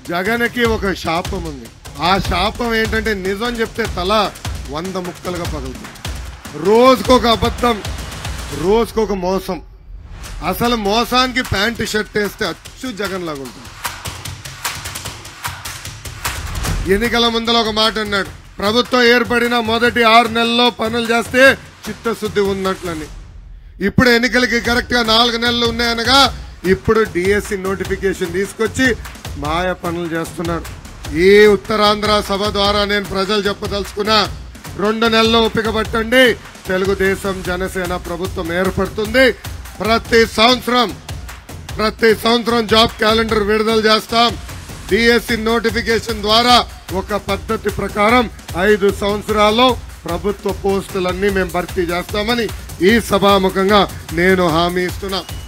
జగన్కి ఒక శాపం ఉంది ఆ శాపం ఏంటంటే నిజం చెప్తే తల వంద ముక్కలుగా పగులుతుంది రోజుకొక అబద్ధం రోజుకొక మోసం అసలు మోసానికి ప్యాంటు షర్ట్ వేస్తే అచ్చు జగన్ లాగా ఉంటుంది ఎన్నికల ముందర ఒక మాట అన్నాడు ప్రభుత్వం ఏర్పడిన మొదటి ఆరు నెలల్లో పనులు చేస్తే చిత్తశుద్ధి ఉన్నట్లని ఇప్పుడు ఎన్నికలకి కరెక్ట్ గా నాలుగు నెలలు ఉన్నాయనగా ఇప్పుడు డిఎస్సి నోటిఫికేషన్ తీసుకొచ్చి మాయ పనులు చేస్తున్నాడు ఈ ఉత్తరాంధ్ర సభ ద్వారా నేను ప్రజలు చెప్పదలుచుకున్నా రెండు నెలల్లో ఓపిక పట్టండి తెలుగుదేశం జనసేన ప్రభుత్వం ఏర్పడుతుంది ప్రతి సంవత్సరం ప్రతి సంవత్సరం జాబ్ క్యాలెండర్ విడుదల చేస్తాం డిఎస్సి నోటిఫికేషన్ ద్వారా ఒక పద్ధతి ప్రకారం ఐదు సంవత్సరాల్లో ప్రభుత్వ పోస్టులన్నీ మేము భర్తీ చేస్తామని ఈ సభాముఖంగా నేను హామీ ఇస్తున్నా